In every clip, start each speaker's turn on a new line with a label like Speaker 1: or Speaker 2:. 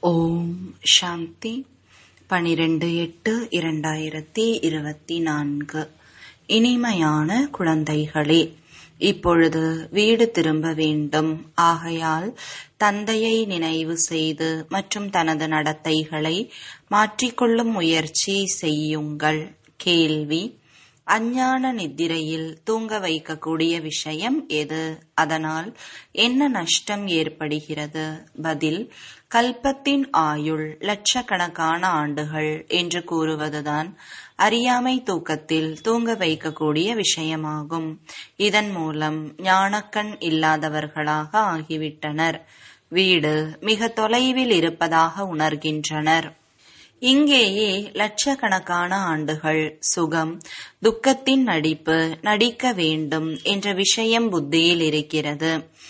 Speaker 1: ஓம் சாந்தி பனிரெண்டு எட்டு இரண்டாயிரத்தி இருபத்தி நான்கு இனிமையான குழந்தைகளே இப்பொழுது வீடு திரும்ப வேண்டும் ஆகையால் தந்தையை நினைவு செய்து மற்றும் தனது நடத்தைகளை மாற்றிக்கொள்ளும் முயற்சி செய்யுங்கள் கேள்வி அஞ்ஞான நித்திரையில் தூங்க வைக்கக்கூடிய விஷயம் எது அதனால் என்ன நஷ்டம் ஏற்படுகிறது பதில் கல்பத்தின் ஆயுள் லட்சக்கணக்கான ஆண்டுகள் என்று கூறுவதுதான் அறியாமை தூக்கத்தில் தூங்க வைக்கக்கூடிய விஷயமாகும் இதன் மூலம் ஞானக்கண் இல்லாதவர்களாக ஆகிவிட்டனர் வீடு மிக தொலைவில் இருப்பதாக உணர்கின்றனர் இங்கேயே லட்சக்கணக்கான ஆண்டுகள் சுகம் துக்கத்தின் நடிப்பு நடிக்க வேண்டும் என்ற விஷயம் புத்தியில் இருக்கிறது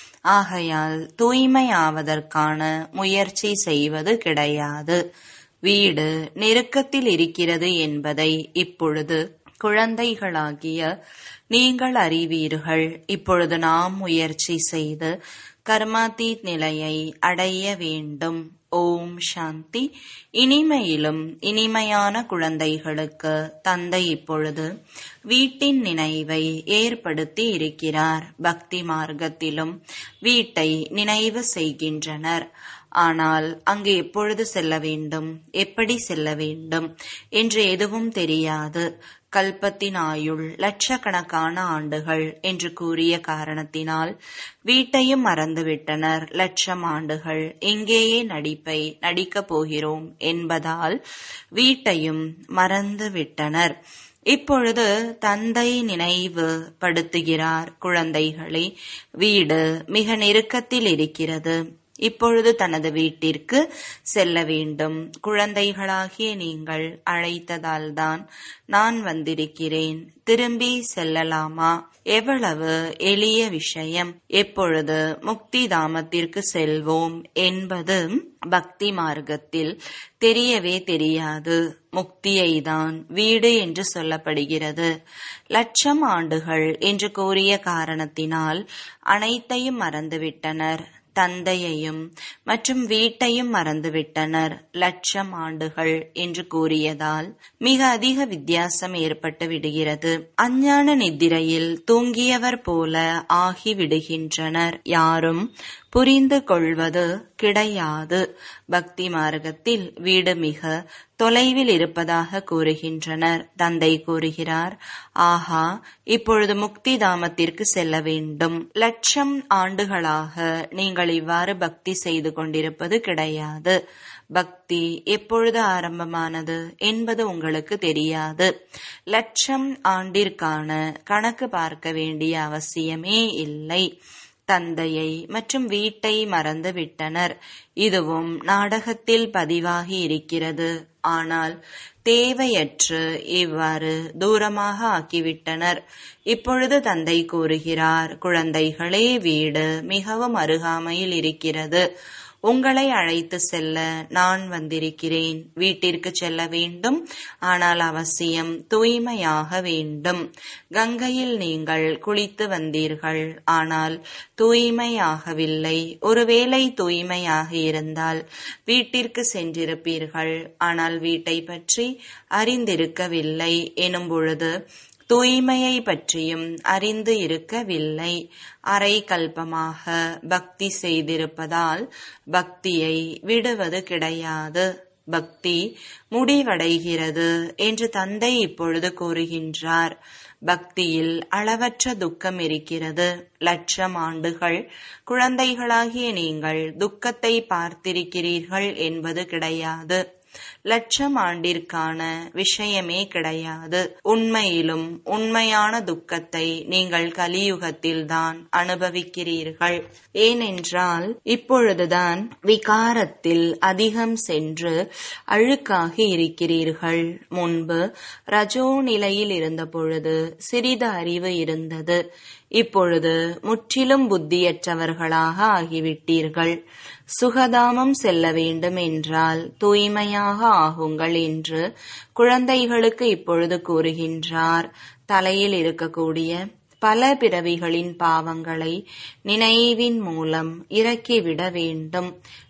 Speaker 1: ஆகையால் தூய்மையாவதற்கான முயற்சி செய்வது கிடையாது வீடு நெருக்கத்தில் இருக்கிறது என்பதை இப்பொழுது குழந்தைகளாகிய நீங்கள் அறிவீர்கள் இப்பொழுது நாம் முயற்சி செய்து கர்மாதீத் நிலையை அடைய வேண்டும் ஓம் சாந்தி இனிமையிலும் இனிமையான குழந்தைகளுக்கு தந்தை இப்பொழுது வீட்டின் நினைவை ஏற்படுத்தி இருக்கிறார் பக்தி மார்க்கத்திலும் வீட்டை நினைவு செய்கின்றனர் ஆனால் அங்கு எப்பொழுது செல்ல வேண்டும் எப்படி செல்ல வேண்டும் என்று எதுவும் தெரியாது கல்பத்தின் ஆயுள் லட்சக்கணக்கான ஆண்டுகள் என்று கூறிய காரணத்தினால் வீட்டையும் மறந்துவிட்டனர் லட்சம் ஆண்டுகள் எங்கேயே நடிப்பை நடிக்கப் போகிறோம் என்பதால் வீட்டையும் மறந்துவிட்டனர் இப்பொழுது தந்தை நினைவு படுத்துகிறார் குழந்தைகளை வீடு மிக நெருக்கத்தில் இருக்கிறது இப்பொழுது தனது வீட்டிற்கு செல்ல வேண்டும் குழந்தைகளாகிய நீங்கள் அழைத்ததால்தான் நான் வந்திருக்கிறேன் திரும்பி செல்லலாமா எவ்வளவு எளிய விஷயம் எப்பொழுது முக்தி தாமத்திற்கு செல்வோம் என்பது பக்தி மார்க்கத்தில் தெரியவே தெரியாது முக்தியை தான் வீடு என்று சொல்லப்படுகிறது லட்சம் ஆண்டுகள் என்று கூறிய காரணத்தினால் அனைத்தையும் மறந்துவிட்டனர் தந்தையையும் மற்றும் வீட்டையும் மறந்துவிட்டனர் லட்சம் ஆண்டுகள் என்று கூறியதால் மிக அதிக வித்தியாசம் ஏற்பட்டு விடுகிறது அஞ்ஞான நித்திரையில் தூங்கியவர் போல ஆகி விடுகின்றனர் யாரும் புரிந்து கொள்வது கிடையாது பக்தி மார்க்கத்தில் வீடு மிக தொலைவில் இருப்பதாக கூறுகின்றனர் தந்தை கூறுகிறார் ஆஹா இப்பொழுது முக்தி தாமத்திற்கு செல்ல வேண்டும் லட்சம் ஆண்டுகளாக நீங்கள் இவ்வாறு பக்தி செய்து கொண்டிருப்பது கிடையாது பக்தி எப்பொழுது ஆரம்பமானது என்பது உங்களுக்கு தெரியாது லட்சம் ஆண்டிற்கான கணக்கு பார்க்க வேண்டிய அவசியமே இல்லை தந்தையை மற்றும் வீட்டை மறந்து விட்டனர் இதுவும் நாடகத்தில் பதிவாகி இருக்கிறது ஆனால் தேவையற்று இவ்வாறு தூரமாக ஆக்கிவிட்டனர் இப்பொழுது தந்தை கூறுகிறார் குழந்தைகளே வீடு மிகவும் அருகாமையில் இருக்கிறது உங்களை அழைத்து செல்ல நான் வந்திருக்கிறேன் வீட்டிற்கு செல்ல வேண்டும் ஆனால் அவசியம் தூய்மையாக வேண்டும் கங்கையில் நீங்கள் குளித்து வந்தீர்கள் ஆனால் தூய்மையாகவில்லை ஒருவேளை தூய்மையாக இருந்தால் வீட்டிற்கு சென்றிருப்பீர்கள் ஆனால் வீட்டை பற்றி அறிந்திருக்கவில்லை எனும் பொழுது தூய்மையை பற்றியும் அறிந்து இருக்கவில்லை அரை கல்பமாக பக்தி செய்திருப்பதால் பக்தியை விடுவது கிடையாது பக்தி முடிவடைகிறது என்று தந்தை இப்பொழுது கூறுகின்றார் பக்தியில் அளவற்ற துக்கம் இருக்கிறது லட்சம் ஆண்டுகள் குழந்தைகளாகிய நீங்கள் துக்கத்தை பார்த்திருக்கிறீர்கள் என்பது கிடையாது லட்சம் ஆண்டிற்கான விஷயமே கிடையாது உண்மையிலும் உண்மையான துக்கத்தை நீங்கள் கலியுகத்தில்தான் அனுபவிக்கிறீர்கள் ஏனென்றால் இப்பொழுதுதான் விகாரத்தில் அதிகம் சென்று அழுக்காகி இருக்கிறீர்கள் முன்பு ரஜோ நிலையில் இருந்த பொழுது சிறிது அறிவு இருந்தது இப்பொழுது முற்றிலும் புத்தியற்றவர்களாக ஆகிவிட்டீர்கள் சுகதாமம் செல்ல வேண்டும் என்றால் தூய்மையாக ஆகுங்கள் என்று குழந்தைகளுக்கு இப்பொழுது கூறுகின்றார் தலையில் இருக்கக்கூடிய பல பிறவிகளின் பாவங்களை நினைவின் மூலம் இறக்கிவிட வேண்டும்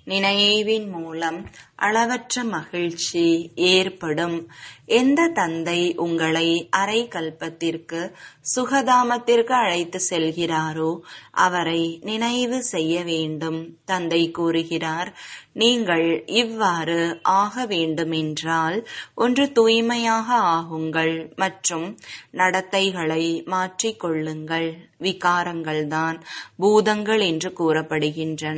Speaker 1: நினைவின் மூலம் அளவற்ற மகிழ்ச்சி ஏற்படும் எந்த தந்தை உங்களை அரை கல்பத்திற்கு சுகதாமத்திற்கு அழைத்து செல்கிறாரோ அவரை நினைவு செய்ய வேண்டும் தந்தை கூறுகிறார் நீங்கள் இவ்வாறு ஆக வேண்டுமென்றால் ஒன்று தூய்மையாக ஆகுங்கள் மற்றும் நடத்தைகளை மாற்றிக்கொள்ளுங்கள் விகாரங்கள்தான் பூதங்கள் என்று கூறப்படுகின்றன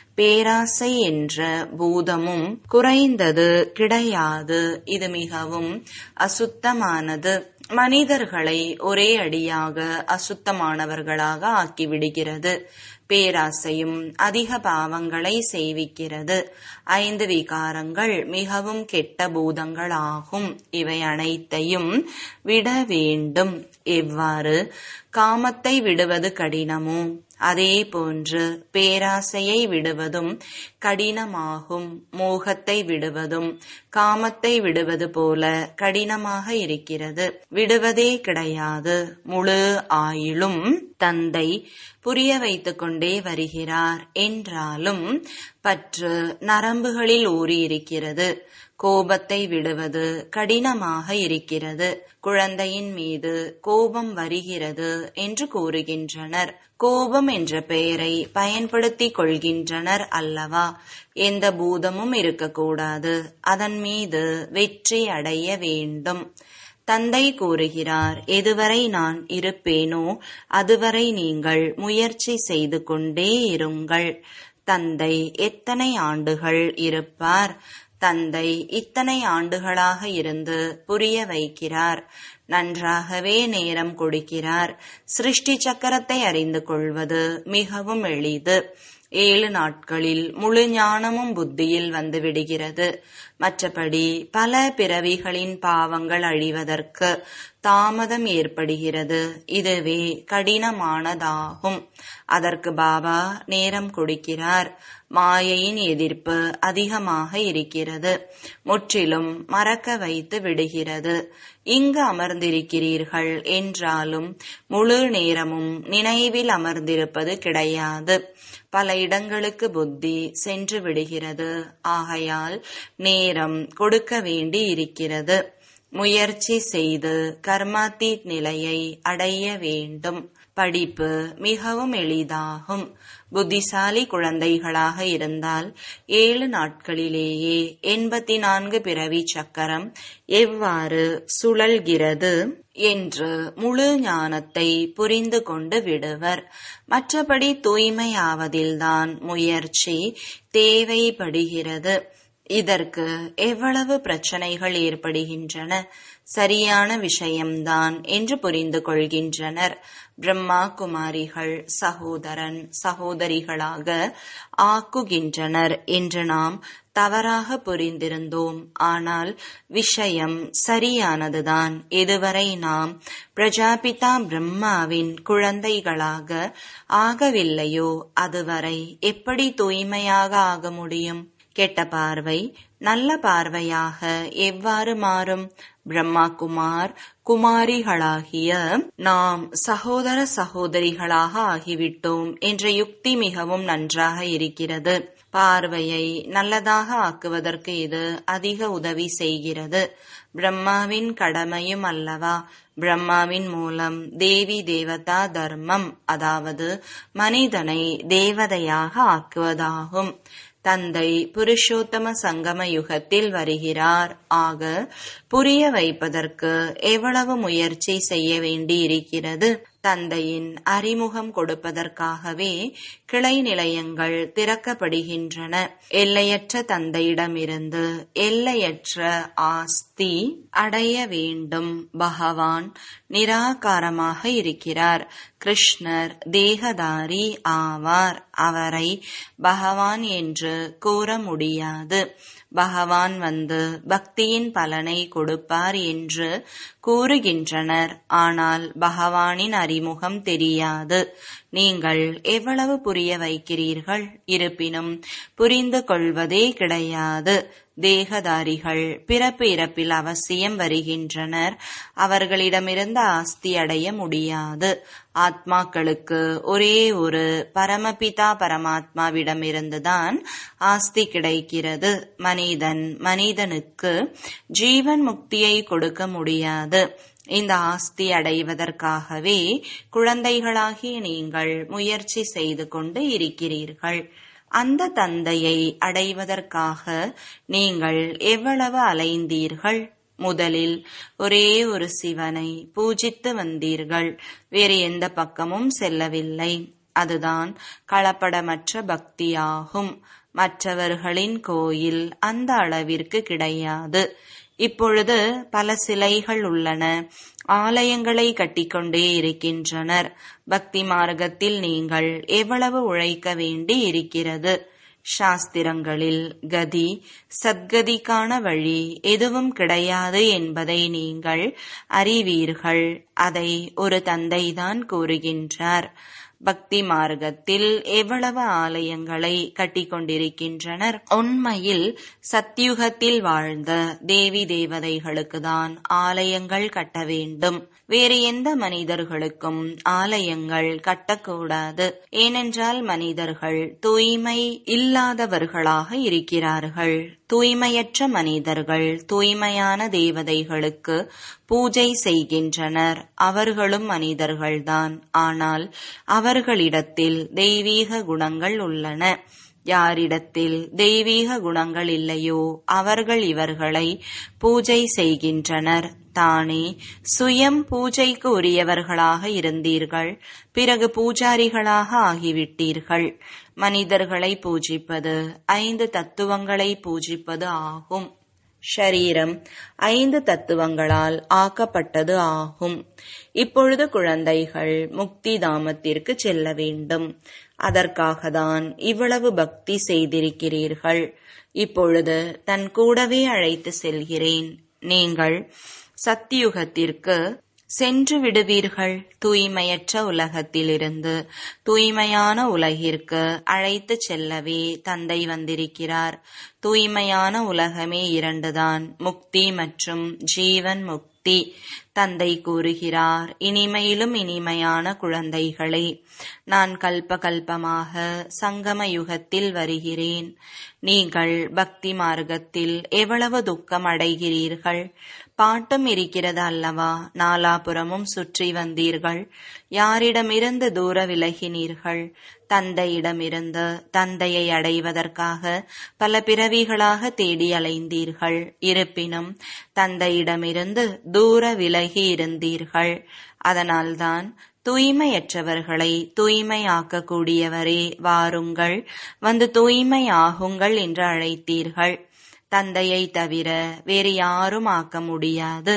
Speaker 1: பேராசை என்ற பூதமும் குறைந்தது கிடையாது இது மிகவும் அசுத்தமானது மனிதர்களை ஒரே அடியாக அசுத்தமானவர்களாக ஆக்கிவிடுகிறது பேராசையும் அதிக பாவங்களை செய்விக்கிறது ஐந்து விகாரங்கள் மிகவும் கெட்ட பூதங்களாகும் இவை அனைத்தையும் விட வேண்டும் எவ்வாறு காமத்தை விடுவது கடினமோ அதே போன்று பேராசையை விடுவதும் கடினமாகும் மோகத்தை விடுவதும் காமத்தை விடுவது போல கடினமாக இருக்கிறது விடுவதே கிடையாது முழு ஆயிலும் தந்தை புரிய வைத்துக் கொண்டே வருகிறார் என்றாலும் பற்று நரம்புகளில் ஊறியிருக்கிறது கோபத்தை விடுவது கடினமாக இருக்கிறது குழந்தையின் மீது கோபம் வருகிறது என்று கூறுகின்றனர் கோபம் என்ற பெயரை பயன்படுத்திக் கொள்கின்றனர் அல்லவா எந்த பூதமும் இருக்கக்கூடாது அதன் மீது வெற்றி அடைய வேண்டும் தந்தை கூறுகிறார் எதுவரை நான் இருப்பேனோ அதுவரை நீங்கள் முயற்சி செய்து கொண்டே இருங்கள் தந்தை எத்தனை ஆண்டுகள் இருப்பார் தந்தை இத்தனை ஆண்டுகளாக இருந்து புரிய வைக்கிறார் நன்றாகவே நேரம் கொடுக்கிறார் சிருஷ்டி சக்கரத்தை அறிந்து கொள்வது மிகவும் எளிது ஏழு நாட்களில் முழு ஞானமும் புத்தியில் வந்து விடுகிறது மற்றபடி பல பிறவிகளின் பாவங்கள் அழிவதற்கு தாமதம் ஏற்படுகிறது இதுவே கடினமானதாகும் அதற்கு பாபா நேரம் கொடுக்கிறார் மாயையின் எதிர்ப்பு அதிகமாக இருக்கிறது முற்றிலும் மறக்க வைத்து விடுகிறது இங்கு அமர்ந்திருக்கிறீர்கள் என்றாலும் முழு நேரமும் நினைவில் அமர்ந்திருப்பது கிடையாது பல இடங்களுக்கு புத்தி சென்று விடுகிறது ஆகையால் நேரம் கொடுக்க வேண்டி இருக்கிறது முயற்சி செய்து கர்மாத்தீத் நிலையை அடைய வேண்டும் படிப்பு மிகவும் எளிதாகும் புத்திசாலி குழந்தைகளாக இருந்தால் ஏழு நாட்களிலேயே எண்பத்தி நான்கு பிறவி சக்கரம் எவ்வாறு சுழல்கிறது என்று முழு ஞானத்தை புரிந்து கொண்டு விடுவர் மற்றபடி தூய்மையாவதில்தான் முயற்சி தேவைப்படுகிறது இதற்கு எவ்வளவு பிரச்சனைகள் ஏற்படுகின்றன சரியான விஷயம்தான் என்று புரிந்து கொள்கின்றனர் பிரம்மா குமாரிகள் சகோதரன் சகோதரிகளாக ஆக்குகின்றனர் என்று நாம் தவறாக புரிந்திருந்தோம் ஆனால் விஷயம் சரியானதுதான் இதுவரை நாம் பிரஜாபிதா பிரம்மாவின் குழந்தைகளாக ஆகவில்லையோ அதுவரை எப்படி தூய்மையாக ஆக முடியும் கெட்ட பார்வை நல்ல பார்வையாக எவ்வாறு மாறும் பிரம்மா குமார் குமாரிகளாகிய நாம் சகோதர சகோதரிகளாக ஆகிவிட்டோம் என்ற யுக்தி மிகவும் நன்றாக இருக்கிறது பார்வையை நல்லதாக ஆக்குவதற்கு இது அதிக உதவி செய்கிறது பிரம்மாவின் கடமையும் அல்லவா பிரம்மாவின் மூலம் தேவி தேவதா தர்மம் அதாவது மனிதனை தேவதையாக ஆக்குவதாகும் தந்தை புருஷோத்தம சங்கம யுகத்தில் வருகிறார் ஆக புரிய வைப்பதற்கு எவ்வளவு முயற்சி செய்ய வேண்டி இருக்கிறது தந்தையின் அறிமுகம் கொடுப்பதற்காகவே கிளை நிலையங்கள் திறக்கப்படுகின்றன எல்லையற்ற தந்தையிடமிருந்து எல்லையற்ற ஆஸ்தி அடைய வேண்டும் பகவான் நிராகாரமாக இருக்கிறார் கிருஷ்ணர் தேகதாரி ஆவார் அவரை பகவான் என்று கூற முடியாது பகவான் வந்து பக்தியின் பலனை கொடுப்பார் என்று கூறுகின்றனர் ஆனால் பகவானின் அறிமுகம் தெரியாது நீங்கள் எவ்வளவு புரிய வைக்கிறீர்கள் இருப்பினும் புரிந்து கொள்வதே கிடையாது தேகதாரிகள் பிறப்பு இறப்பில் அவசியம் வருகின்றனர் அவர்களிடமிருந்து ஆஸ்தி அடைய முடியாது ஆத்மாக்களுக்கு ஒரே ஒரு பரமபிதா பரமாத்மாவிடமிருந்துதான் ஆஸ்தி கிடைக்கிறது மனிதன் மனிதனுக்கு ஜீவன் முக்தியை கொடுக்க முடியாது இந்த ஆஸ்தி அடைவதற்காகவே குழந்தைகளாகிய நீங்கள் முயற்சி செய்து கொண்டு இருக்கிறீர்கள் அந்த தந்தையை அடைவதற்காக நீங்கள் எவ்வளவு அலைந்தீர்கள் முதலில் ஒரே ஒரு சிவனை பூஜித்து வந்தீர்கள் வேறு எந்த பக்கமும் செல்லவில்லை அதுதான் கலப்படமற்ற பக்தியாகும் மற்றவர்களின் கோயில் அந்த அளவிற்கு கிடையாது இப்பொழுது பல சிலைகள் உள்ளன ஆலயங்களை கட்டிக்கொண்டே இருக்கின்றனர் பக்தி மார்க்கத்தில் நீங்கள் எவ்வளவு உழைக்க வேண்டி இருக்கிறது சாஸ்திரங்களில் கதி சத்கதிக்கான வழி எதுவும் கிடையாது என்பதை நீங்கள் அறிவீர்கள் அதை ஒரு தந்தைதான் கூறுகின்றார் பக்தி மார்க்கத்தில் எவ்வளவு ஆலயங்களை கட்டிக்கொண்டிருக்கின்றனர் உண்மையில் சத்யுகத்தில் வாழ்ந்த தேவி தேவதைகளுக்கு தான் ஆலயங்கள் கட்ட வேண்டும் வேறு எந்த மனிதர்களுக்கும் ஆலயங்கள் கட்டக்கூடாது ஏனென்றால் மனிதர்கள் தூய்மை இல்லாதவர்களாக இருக்கிறார்கள் தூய்மையற்ற மனிதர்கள் தூய்மையான தேவதைகளுக்கு பூஜை செய்கின்றனர் அவர்களும் மனிதர்கள்தான் ஆனால் அவர்களிடத்தில் தெய்வீக குணங்கள் உள்ளன யாரிடத்தில் தெய்வீக குணங்கள் இல்லையோ அவர்கள் இவர்களை பூஜை செய்கின்றனர் தானே சுயம் பூஜைக்கு உரியவர்களாக இருந்தீர்கள் பிறகு பூஜாரிகளாக ஆகிவிட்டீர்கள் மனிதர்களை பூஜிப்பது ஐந்து தத்துவங்களை பூஜிப்பது ஆகும் ஷரீரம் ஐந்து தத்துவங்களால் ஆக்கப்பட்டது ஆகும் இப்பொழுது குழந்தைகள் முக்தி தாமத்திற்கு செல்ல வேண்டும் அதற்காக தான் இவ்வளவு பக்தி செய்திருக்கிறீர்கள் இப்பொழுது தன் கூடவே அழைத்து செல்கிறேன் நீங்கள் சத்தியுகத்திற்கு சென்று விடுவீர்கள் தூய்மையற்ற உலகத்திலிருந்து தூய்மையான உலகிற்கு அழைத்து செல்லவே தந்தை வந்திருக்கிறார் தூய்மையான உலகமே இரண்டுதான் முக்தி மற்றும் ஜீவன் முக்தி தந்தை கூறுகிறார் இனிமையிலும் இனிமையான குழந்தைகளே நான் கல்ப கல்பமாக சங்கம யுகத்தில் வருகிறேன் நீங்கள் பக்தி மார்க்கத்தில் எவ்வளவு துக்கம் அடைகிறீர்கள் பாட்டும் இருக்கிறது அல்லவா நாலாபுறமும் சுற்றி வந்தீர்கள் யாரிடமிருந்து தூர விலகினீர்கள் தந்தையிடமிருந்து தந்தையை அடைவதற்காக பல பிறவிகளாக தேடி அலைந்தீர்கள் இருப்பினும் தந்தையிடமிருந்து தூர விலகி இருந்தீர்கள் அதனால்தான் தூய்மையற்றவர்களை தூய்மையாக்கக்கூடியவரே வாருங்கள் வந்து தூய்மை ஆகுங்கள் என்று அழைத்தீர்கள் தந்தையை தவிர வேறு யாரும் ஆக்க முடியாது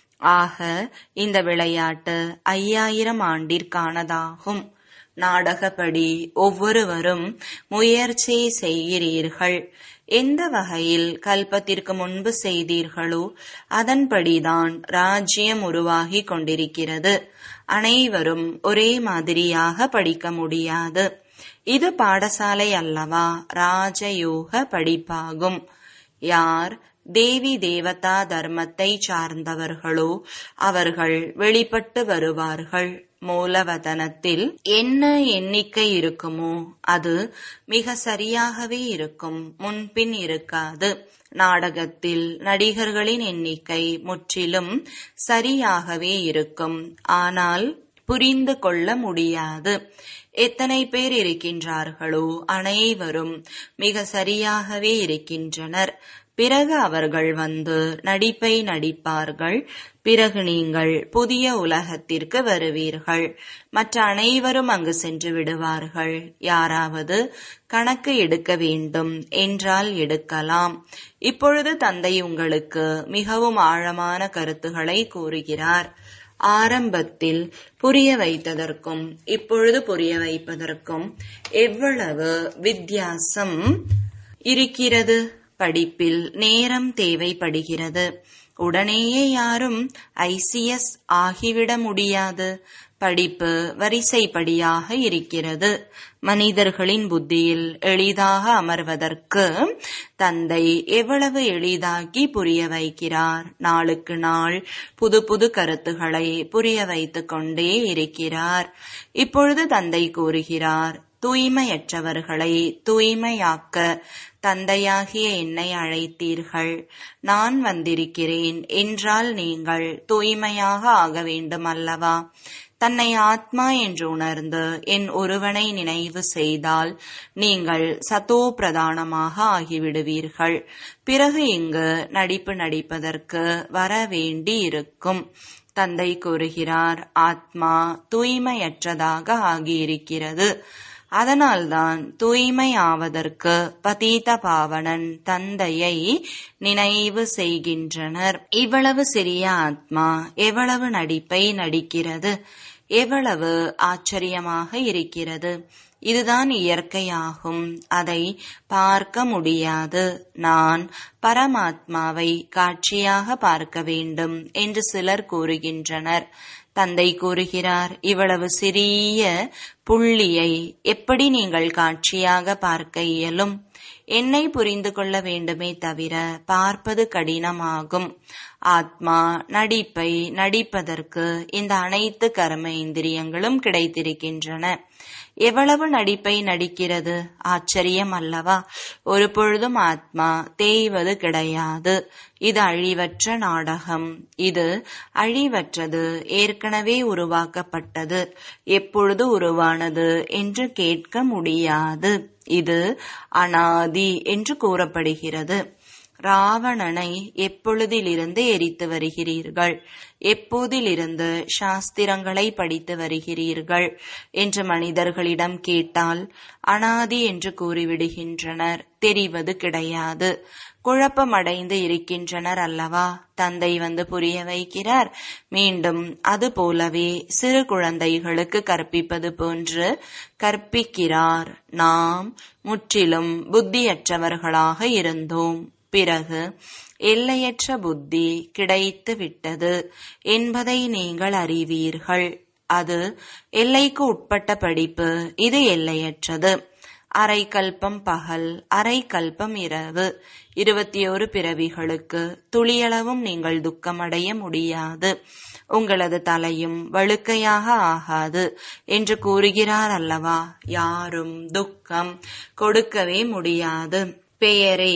Speaker 1: ஆக இந்த விளையாட்டு ஐயாயிரம் ஆண்டிற்கானதாகும் நாடகப்படி ஒவ்வொருவரும் முயற்சி செய்கிறீர்கள் எந்த வகையில் கல்பத்திற்கு முன்பு செய்தீர்களோ அதன்படிதான் ராஜ்யம் உருவாகி கொண்டிருக்கிறது அனைவரும் ஒரே மாதிரியாக படிக்க முடியாது இது பாடசாலை அல்லவா ராஜயோக படிப்பாகும் யார் தேவி தேவதா தர்மத்தை சார்ந்தவர்களோ அவர்கள் வெளிப்பட்டு வருவார்கள் மூலவதனத்தில் என்ன எண்ணிக்கை இருக்குமோ அது மிக சரியாகவே இருக்கும் முன்பின் இருக்காது நாடகத்தில் நடிகர்களின் எண்ணிக்கை முற்றிலும் சரியாகவே இருக்கும் ஆனால் புரிந்து கொள்ள முடியாது எத்தனை பேர் இருக்கின்றார்களோ அனைவரும் மிக சரியாகவே இருக்கின்றனர் பிறகு அவர்கள் வந்து நடிப்பை நடிப்பார்கள் பிறகு நீங்கள் புதிய உலகத்திற்கு வருவீர்கள் மற்ற அனைவரும் அங்கு சென்று விடுவார்கள் யாராவது கணக்கு எடுக்க வேண்டும் என்றால் எடுக்கலாம் இப்பொழுது தந்தை உங்களுக்கு மிகவும் ஆழமான கருத்துக்களை கூறுகிறார் ஆரம்பத்தில் புரிய வைத்ததற்கும் இப்பொழுது புரிய வைப்பதற்கும் எவ்வளவு வித்தியாசம் இருக்கிறது படிப்பில் நேரம் தேவைப்படுகிறது உடனேயே யாரும் ஐசிஎஸ் ஆகிவிட முடியாது படிப்பு வரிசைப்படியாக இருக்கிறது மனிதர்களின் புத்தியில் எளிதாக அமர்வதற்கு தந்தை எவ்வளவு எளிதாக்கி புரிய வைக்கிறார் நாளுக்கு நாள் புது புது கருத்துக்களை புரிய வைத்துக் கொண்டே இருக்கிறார் இப்பொழுது தந்தை கூறுகிறார் தூய்மையற்றவர்களை தூய்மையாக்க தந்தையாகிய என்னை அழைத்தீர்கள் நான் வந்திருக்கிறேன் என்றால் நீங்கள் தூய்மையாக ஆக வேண்டும் அல்லவா தன்னை ஆத்மா என்று உணர்ந்து என் ஒருவனை நினைவு செய்தால் நீங்கள் சத்தோ பிரதானமாக ஆகிவிடுவீர்கள் பிறகு இங்கு நடிப்பு நடிப்பதற்கு வர வேண்டி இருக்கும் தந்தை கூறுகிறார் ஆத்மா தூய்மையற்றதாக ஆகியிருக்கிறது அதனால்தான் தூய்மை ஆவதற்கு பதீத பாவனன் தந்தையை நினைவு செய்கின்றனர் இவ்வளவு சிறிய ஆத்மா எவ்வளவு நடிப்பை நடிக்கிறது எவ்வளவு ஆச்சரியமாக இருக்கிறது இதுதான் இயற்கையாகும் அதை பார்க்க முடியாது நான் பரமாத்மாவை காட்சியாக பார்க்க வேண்டும் என்று சிலர் கூறுகின்றனர் தந்தை கூறுகிறார் இவ்வளவு சிறிய புள்ளியை எப்படி நீங்கள் காட்சியாக பார்க்க இயலும் என்னை புரிந்து கொள்ள வேண்டுமே தவிர பார்ப்பது கடினமாகும் ஆத்மா நடிப்பை நடிப்பதற்கு இந்த அனைத்து கர்ம இந்திரியங்களும் கிடைத்திருக்கின்றன எவ்வளவு நடிப்பை நடிக்கிறது ஆச்சரியம் அல்லவா ஒரு பொழுதும் ஆத்மா தேய்வது கிடையாது இது அழிவற்ற நாடகம் இது அழிவற்றது ஏற்கனவே உருவாக்கப்பட்டது எப்பொழுது உருவானது என்று கேட்க முடியாது இது அனாதி என்று கூறப்படுகிறது ராவணனை எப்பொழுதிலிருந்து எரித்து வருகிறீர்கள் எப்போதிலிருந்து சாஸ்திரங்களை படித்து வருகிறீர்கள் என்று மனிதர்களிடம் கேட்டால் அனாதி என்று கூறிவிடுகின்றனர் தெரிவது கிடையாது குழப்பமடைந்து இருக்கின்றனர் அல்லவா தந்தை வந்து புரிய வைக்கிறார் மீண்டும் அது போலவே சிறு குழந்தைகளுக்கு கற்பிப்பது போன்று கற்பிக்கிறார் நாம் முற்றிலும் புத்தியற்றவர்களாக இருந்தோம் பிறகு எல்லையற்ற புத்தி கிடைத்து விட்டது என்பதை நீங்கள் அறிவீர்கள் அது எல்லைக்கு உட்பட்ட படிப்பு இது எல்லையற்றது அரை கல்பம் பகல் அரை கல்பம் இரவு இருபத்தி ஒரு பிறவிகளுக்கு துளியளவும் நீங்கள் துக்கமடைய முடியாது உங்களது தலையும் வழுக்கையாக ஆகாது என்று கூறுகிறார் அல்லவா யாரும் துக்கம் கொடுக்கவே முடியாது பெயரே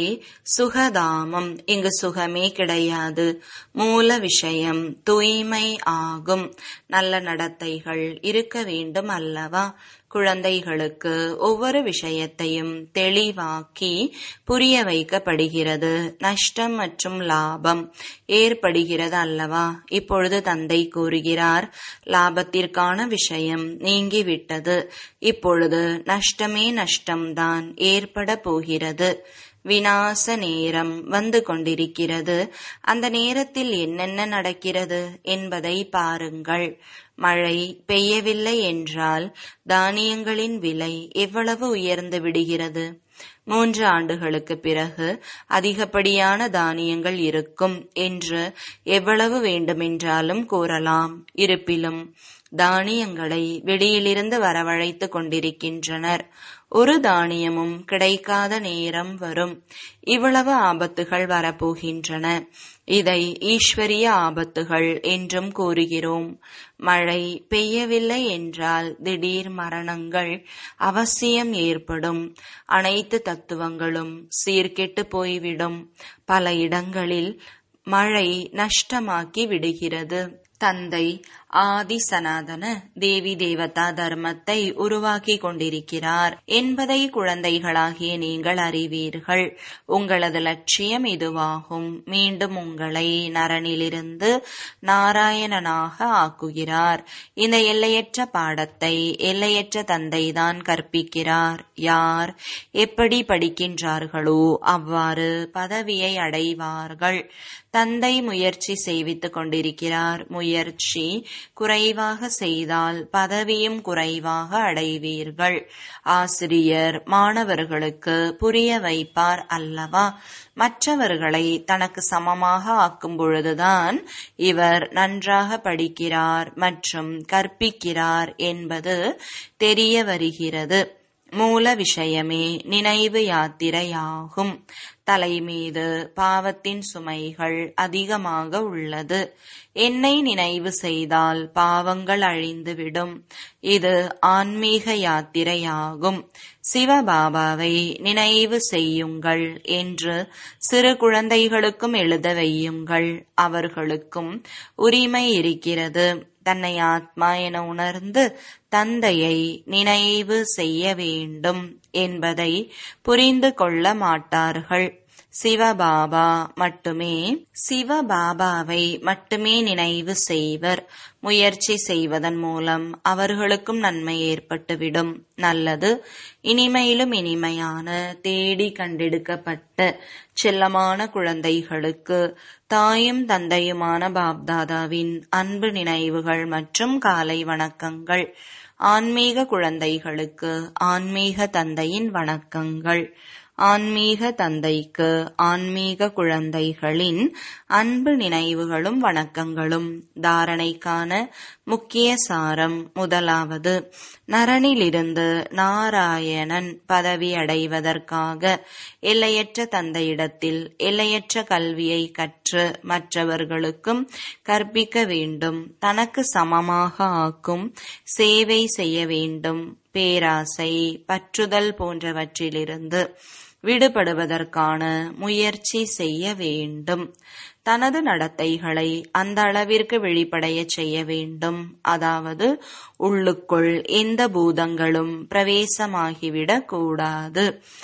Speaker 1: சுகதாமம் இங்கு சுகமே கிடையாது மூல விஷயம் தூய்மை ஆகும் நல்ல நடத்தைகள் இருக்க வேண்டும் அல்லவா குழந்தைகளுக்கு ஒவ்வொரு விஷயத்தையும் தெளிவாக்கி புரிய வைக்கப்படுகிறது நஷ்டம் மற்றும் லாபம் ஏற்படுகிறது அல்லவா இப்பொழுது தந்தை கூறுகிறார் லாபத்திற்கான விஷயம் நீங்கிவிட்டது இப்பொழுது நஷ்டமே நஷ்டம்தான் ஏற்பட போகிறது வினாச நேரம் வந்து கொண்டிருக்கிறது அந்த நேரத்தில் என்னென்ன நடக்கிறது என்பதை பாருங்கள் மழை பெய்யவில்லை என்றால் தானியங்களின் விலை எவ்வளவு உயர்ந்து விடுகிறது மூன்று ஆண்டுகளுக்கு பிறகு அதிகப்படியான தானியங்கள் இருக்கும் என்று எவ்வளவு வேண்டுமென்றாலும் கூறலாம் இருப்பிலும் தானியங்களை வெளியிலிருந்து வரவழைத்து கொண்டிருக்கின்றனர் ஒரு தானியமும் கிடைக்காத நேரம் வரும் இவ்வளவு ஆபத்துகள் வரப்போகின்றன இதை ஈஸ்வரிய ஆபத்துகள் என்றும் கூறுகிறோம் மழை பெய்யவில்லை என்றால் திடீர் மரணங்கள் அவசியம் ஏற்படும் அனைத்து தத்துவங்களும் சீர்கெட்டு போய்விடும் பல இடங்களில் மழை நஷ்டமாக்கி விடுகிறது தந்தை ஆதி சனாதன தேவி தேவதா தர்மத்தை உருவாக்கி கொண்டிருக்கிறார் என்பதை குழந்தைகளாகிய நீங்கள் அறிவீர்கள் உங்களது லட்சியம் இதுவாகும் மீண்டும் உங்களை நரனிலிருந்து நாராயணனாக ஆக்குகிறார் இந்த எல்லையற்ற பாடத்தை எல்லையற்ற தந்தைதான் கற்பிக்கிறார் யார் எப்படி படிக்கின்றார்களோ அவ்வாறு பதவியை அடைவார்கள் தந்தை முயற்சி செய்வித்துக் கொண்டிருக்கிறார் முயற்சி குறைவாக செய்தால் பதவியும் குறைவாக அடைவீர்கள் ஆசிரியர் மாணவர்களுக்கு புரிய வைப்பார் அல்லவா மற்றவர்களை தனக்கு சமமாக ஆக்கும் பொழுதுதான் இவர் நன்றாக படிக்கிறார் மற்றும் கற்பிக்கிறார் என்பது தெரிய வருகிறது மூல விஷயமே நினைவு யாத்திரையாகும் தலைமீது பாவத்தின் சுமைகள் அதிகமாக உள்ளது என்னை நினைவு செய்தால் பாவங்கள் அழிந்துவிடும் இது ஆன்மீக யாத்திரையாகும் சிவபாபாவை நினைவு செய்யுங்கள் என்று சிறு குழந்தைகளுக்கும் எழுத வையுங்கள் அவர்களுக்கும் உரிமை இருக்கிறது தன்னை ஆத்மா என உணர்ந்து தந்தையை நினைவு செய்ய வேண்டும் என்பதை புரிந்து கொள்ள மாட்டார்கள் சிவபாபா மட்டுமே சிவபாபாவை மட்டுமே நினைவு செய்வர் முயற்சி செய்வதன் மூலம் அவர்களுக்கும் நன்மை ஏற்பட்டுவிடும் நல்லது இனிமையிலும் இனிமையான தேடி கண்டெடுக்கப்பட்ட செல்லமான குழந்தைகளுக்கு தாயும் தந்தையுமான பாப்தாதாவின் அன்பு நினைவுகள் மற்றும் காலை வணக்கங்கள் ஆன்மீக குழந்தைகளுக்கு ஆன்மீக தந்தையின் வணக்கங்கள் ஆன்மீக தந்தைக்கு ஆன்மீக குழந்தைகளின் அன்பு நினைவுகளும் வணக்கங்களும் தாரணைக்கான முக்கிய சாரம் முதலாவது நரனிலிருந்து நாராயணன் பதவி அடைவதற்காக எல்லையற்ற தந்தையிடத்தில் எல்லையற்ற கல்வியை கற்று மற்றவர்களுக்கும் கற்பிக்க வேண்டும் தனக்கு சமமாக ஆக்கும் சேவை செய்ய வேண்டும் பேராசை பற்றுதல் போன்றவற்றிலிருந்து விடுபடுவதற்கான முயற்சி செய்ய வேண்டும் தனது நடத்தைகளை அந்த அளவிற்கு வெளிப்படைய செய்ய வேண்டும் அதாவது உள்ளுக்குள் எந்த பூதங்களும் பிரவேசமாகிவிடக் கூடாது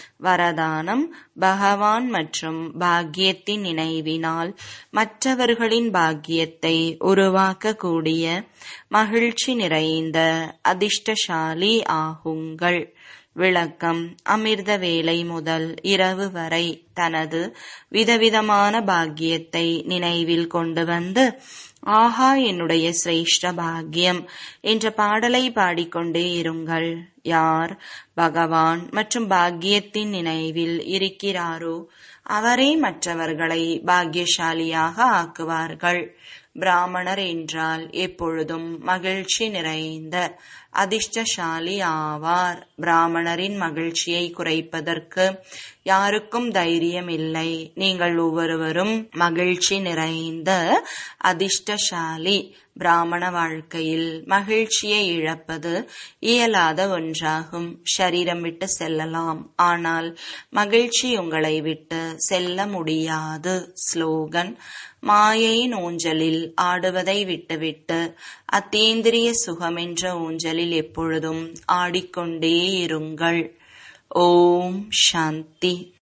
Speaker 1: வரதானம் பகவான் மற்றும் பாக்கியத்தின் நினைவினால் மற்றவர்களின் பாக்கியத்தை உருவாக்கக்கூடிய மகிழ்ச்சி நிறைந்த அதிர்ஷ்டசாலி ஆகுங்கள் விளக்கம் அமிர்த வேலை முதல் இரவு வரை தனது விதவிதமான பாக்கியத்தை நினைவில் கொண்டு வந்து ஆஹா என்னுடைய சிரேஷ்ட பாக்கியம் என்ற பாடலை பாடிக்கொண்டே இருங்கள் யார் பகவான் மற்றும் பாக்கியத்தின் நினைவில் இருக்கிறாரோ அவரே மற்றவர்களை பாக்கியசாலியாக ஆக்குவார்கள் பிராமணர் என்றால் எப்பொழுதும் மகிழ்ச்சி நிறைந்த அதிர்ஷ்டசாலி ஆவார் பிராமணரின் மகிழ்ச்சியை குறைப்பதற்கு யாருக்கும் தைரியம் இல்லை நீங்கள் ஒவ்வொருவரும் மகிழ்ச்சி நிறைந்த அதிர்ஷ்டசாலி பிராமண வாழ்க்கையில் மகிழ்ச்சியை இழப்பது இயலாத ஒன்றாகும் ஷரீரம் விட்டு செல்லலாம் ஆனால் மகிழ்ச்சி உங்களை விட்டு செல்ல முடியாது ஸ்லோகன் மாயையின் ஊஞ்சலில் ஆடுவதை விட்டுவிட்டு அத்தீந்திரிய சுகமென்ற ஊஞ்சலில் எப்பொழுதும் ஆடிக்கொண்டே இருங்கள் ஓம் சாந்தி